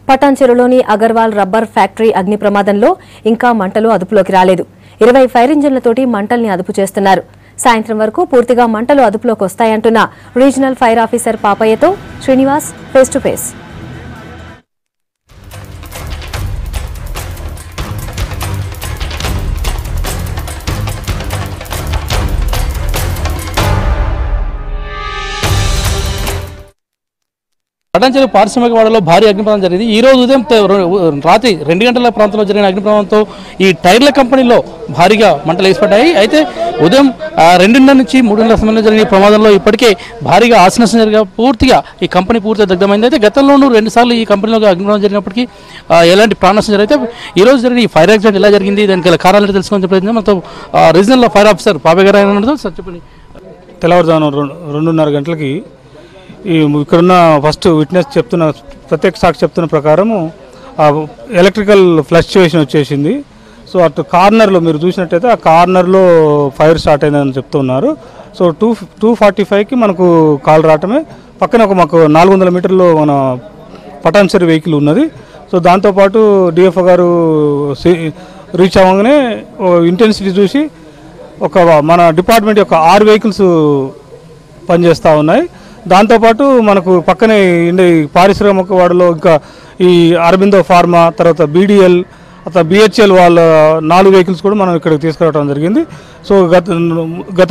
పటాన్చెరులోని Agarwal rubber factory అగ్ని ప్రమాదంలో ఇంకా మంటలు అదుపులోకి రాలేదు ఇరవై ఫైర్ ఇంజిన్లతోటి మంటల్ని అదుపు చేస్తున్నారు సాయంత్రం వరకు పూర్తిగా మంటలు అదుపులోకి వస్తాయంటున్న రీజనల్ ఫైర్ ఆఫీసర్ పాపయ్యతో Srinivas face to face Patancheru పారిశ్రామిక వాడలో భారీ అగ్నిప్రమాదం జరిగింది ఈ రోజు ఉదయం త- ర- రాత్రి రెండు గంటల ప్రాంతంలో జరిగిన అగ్నిప్రమాదంతో ఈ టైర్ల కంపెనీలో భారీగా మంటలు వేసిపడ్డాయి అయితే ఉదయం ఆ, రెండున్నర నుంచి మూడున్నర సమయంలో జరిగిన ఈ ప్రమాదంలో ఇప్పటికే భారీగా ఆశనష్టం జరిగా పూర్తిగా ఈ కంపెనీ పూర్తిగా దగ్ధమైంది అయితే గతంలోనూ రెండు సార్లు ఈ కంపెనీలో అగ్నిప్రమాదం జరిగినప్పటికీ ఆ, ఎలాంటి ప్రాణనష్టం జరిగితే ఈ రోజు జరిగిన ఈ ఫైర్ యాక్సిడెంట్ ఎలా జరిగింది దానికి గల కారణాలు తెలుసుకొని ప్రయత్నం మనతో ఆ, రీజనల్ ఫైర్ ఆఫీసర్ పాపే గారు ఆయన ఉన్నారు. సార్ చెప్పండి తెల్లవారుజామున రెండు రెండున్నర గంటలకి ఈ ఇక్కడున్న ఫస్ట్ విట్నెస్ చెప్తున్న ప్రత్యక్ష సాక్షి చెప్తున్న ప్రకారము ఆ ఎలక్ట్రికల్ ఫ్లక్చుయేషన్ వచ్చేసింది సో అటు కార్నర్లో మీరు చూసినట్టయితే ఆ కార్నర్లో ఫైర్ స్టార్ట్ అయిందని చెప్తున్నారు సో టూ టూ ఫార్టీ ఫైవ్కి మనకు కాల్ రావటమే పక్కన ఒక మాకు నాలుగు వందల మీటర్లో మన పటాన్సరి వెహికల్ ఉన్నది సో దాంతోపాటు డిఎఫ్ఓ గారు సి- రీచ్ అవ్వగానే ఇంటెన్సిటీ చూసి ఒక మన డిపార్ట్మెంట్ యొక్క ఆరు వెహికల్స్ పనిచేస్తూ ఉన్నాయి దాంతోపాటు మనకు పక్కనే ఇండి పారిశ్రామిక వాడలో ఇంకా ఈ అరబిందో ఫార్మా తర్వాత బీడిఎల్ తర్వాత బిహెచ్ఎల్ వాళ్ళ నాలుగు వెహికల్స్ కూడా మనం ఇక్కడికి తీసుకురావడం జరిగింది సో గత గత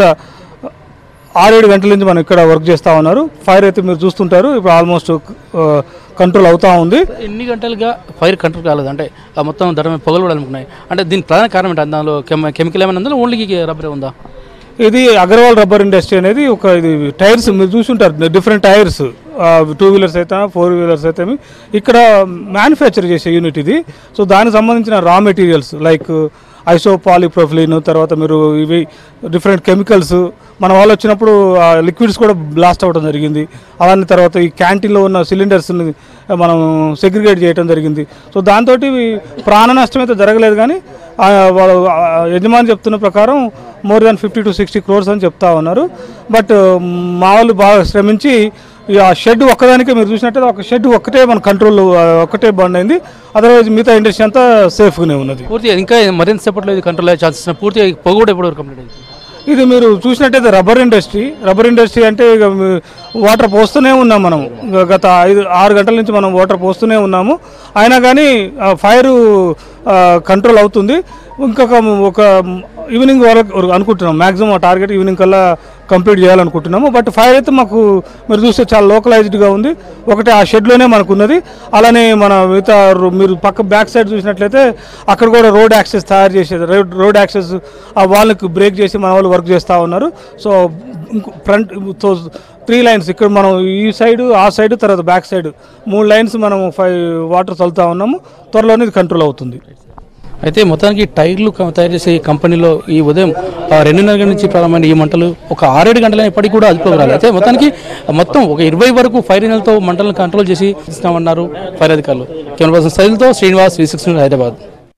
ఆరేడు గంటల నుంచి మనం ఇక్కడ వర్క్ చేస్తూ ఉన్నారు ఫైర్ అయితే మీరు చూస్తుంటారు ఇప్పుడు ఆల్మోస్ట్ కంట్రోల్ అవుతూ ఉంది ఎన్ని గంటలుగా ఫైర్ కంట్రోల్ కాలేదు అంటే ఆ మొత్తం ధర పొగలు కూడా అనుకున్నాయి అంటే దీని ప్రధాన కారణం ఏంటి అందులో కెమ- కెమికల్ ఏమైనా ఉందా ఓన్లీ రబ్బరే ఉందా ఇది అగర్వాల్ రబ్బర్ ఇండస్ట్రీ అనేది ఒక ఇది టైర్స్ మీరు చూసుంటారు డిఫరెంట్ టైర్స్ టూ వీలర్స్ అయితే ఫోర్ వీలర్స్ అయితే ఇక్కడ మ్యానుఫ్యాక్చర్ చేసే యూనిట్ ఇది సో దానికి సంబంధించిన రా మెటీరియల్స్ లైక్ ఐసోపాలిప్రొఫిలిన్ తర్వాత మీరు ఇవి డిఫరెంట్ కెమికల్స్ మన వాళ్ళు వచ్చినప్పుడు లిక్విడ్స్ కూడా బ్లాస్ట్ అవ్వడం జరిగింది అలానే తర్వాత ఈ క్యాంటీన్లో ఉన్న సిలిండర్స్ని మనం సెగ్రిగేట్ చేయడం జరిగింది సో దాంతో ప్రాణ నష్టం అయితే జరగలేదు కానీ ఆ, వాళ్ళు ఆ, యజమాని చెప్తున్న ప్రకారం more than fifty to sixty crores అని చెప్తా ఉన్నారు బట్ మా వాళ్ళు బాగా శ్రమించి ఈ ఆ షెడ్ ఒక్కదానికే మీరు చూసినట్టయితే ఒక షెడ్ ఒక్కటే మన కంట్రోల్ ఒక్కటే బండ్ అయింది అదర్వైజ్ మిగతా ఇండస్ట్రీ అంతా సేఫ్గానే ఉన్నది పూర్తిగా ఇంకా మరింత సేపట్లో ఇది కంట్రోల్ అయ్యే ఛాన్సెస్ ఉన్నాయి పూర్తిగా ఈ పొగ కూడా ఎప్పుడు వరకు కంప్లీట్ అయింది ఇది మీరు చూసినట్టయితే రబ్బర్ ఇండస్ట్రీ రబ్బర్ ఇండస్ట్రీ అంటే ఇక మీ- వాటర్ పోస్తూనే ఉన్నాం మనం గ- గత ఐదు ఆరు గంటల నుంచి మనం వాటర్ పోస్తూనే ఉన్నాము అయినా కానీ ఆ, ఫైరు ఆ, కంట్రోల్ అవుతుంది ఇంకొక ఒక ఈవినింగ్ వరకు అనుకుంటున్నాం మ్యాక్సిమం ఆ టార్గెట్ ఈవినింగ్ కల్లా కంప్లీట్ చేయాలనుకుంటున్నాము బట్ ఫైర్ అయితే మాకు మీరు చూస్తే చాలా లోకలైజ్డ్గా ఉంది ఒకటి ఆ షెడ్లోనే మనకు ఉన్నది అలానే మన మిగతా రో- మీరు పక్క బ్యాక్ సైడ్ చూసినట్లయితే అక్కడ కూడా రోడ్ యాక్సెస్ తయారు చేసేది రోడ్ రోడ్ యాక్సెస్ ఆ వాళ్ళకి బ్రేక్ చేసి మన వాళ్ళు వర్క్ చేస్తూ ఉన్నారు సో ఫ్రంట్ త్రీ లైన్స్ ఇక్కడ మనం ఈ సైడ్ ఆ సైడ్ తర్వాత బ్యాక్ సైడ్ మూడు లైన్స్ మనం ఫైవ్ వాటర్ చల్లుతా ఉన్నాము త్వరలోనే ఇది కంట్రోల్ అవుతుంది అయితే మొత్తానికి టైర్లు క- తయారు చేసే ఈ కంపెనీలో ఈ ఉదయం ఆ, రెండున్నర గంటల నుంచి ప్రారంభమైన ఈ మంటలు ఒక ఆరేడు గంటల ఇప్పటికి కూడా అదుపులోకి రాలేదు అయితే మొత్తానికి మొత్తం ఒక ఇరవై వరకు ఫైర్ ఇంజన్లతో మంటలను కంట్రోల్ చేసి ఇస్తామన్నారు ఫైర్ అధికారులు కెమెరా పర్సన్ సైజులతో శ్రీనివాస్ వి సిక్స్ హైదరాబాద్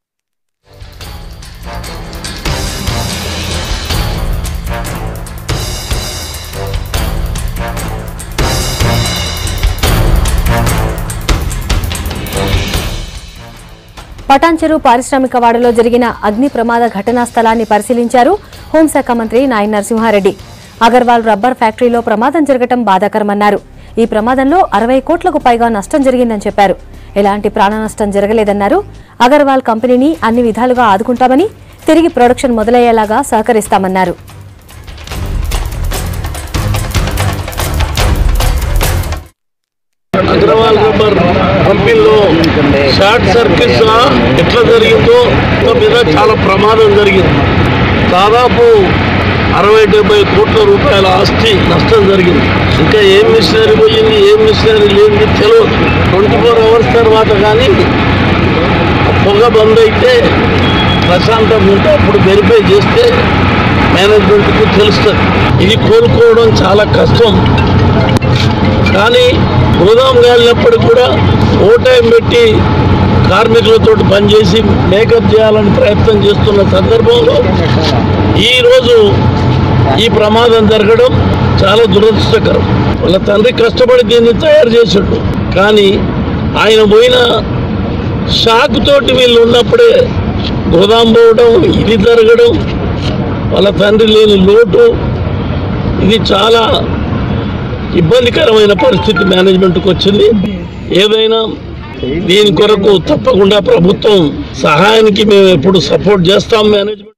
పటాన్చెరు పారిశ్రామిక వాడలో జరిగిన అగ్ని ప్రమాద ఘటనా స్థలాన్ని పరిశీలించారు హోంశాఖ మంత్రి నాయన్ నరసింహారెడ్డి అగర్వాల్ రబ్బర్ ఫ్యాక్టరీలో ప్రమాదం జరగటం బాధాకరమన్నారు ఈ ప్రమాదంలో అరవై కోట్లకు పైగా నష్టం జరిగిందని చెప్పారు ఎలాంటి ప్రాణ నష్టం జరగలేదన్నారు అగర్వాల్ కంపెనీని అన్ని విధాలుగా ఆదుకుంటామని తిరిగి ప్రొడక్షన్ మొదలయ్యేలాగా సహకరిస్తామన్నారు అగ్రవాల్ రబ్బర్ కంపెనీలో షార్ట్ సర్క్యూట్స్ ఎట్లా జరిగిందో దాని మీద చాలా ప్రమాదం జరిగింది దాదాపు అరవై డెబ్బై కోట్ల రూపాయల ఆస్తి నష్టం జరిగింది ఇంకా ఏం మిషనరీ పోయింది ఏం మిషనరీ లేనిది తెలియదు ట్వంటీ ఫోర్ అవర్స్ తర్వాత కానీ పొగ బంద్ అయితే ప్రశాంతంగా ఉంటే అప్పుడు వెరిఫై చేస్తే మేనేజ్మెంట్కి తెలుస్తుంది ఇది కోలుకోవడం చాలా కష్టం కానీ గోదాం కాలినప్పుడు కూడా ఓ టైం పెట్టి కార్మికులతో పనిచేసి మేకప్ చేయాలని ప్రయత్నం చేస్తున్న సందర్భంలో ఈరోజు ఈ ప్రమాదం జరగడం చాలా దురదృష్టకరం వాళ్ళ తండ్రి కష్టపడి దీన్ని తయారు చేసాడు కానీ ఆయన పోయిన షాక్ తోటి వీళ్ళు ఉన్నప్పుడే గోదాం పోవడం ఇది జరగడం వాళ్ళ తండ్రి లేని లోటు ఇది చాలా ఇబ్బందికరమైన పరిస్థితి మేనేజ్మెంట్కి వచ్చింది ఏదైనా దీని కొరకు తప్పకుండా ప్రభుత్వం సహాయానికి మేము ఎప్పుడు సపోర్ట్ చేస్తాం మేనేజ్మెంట్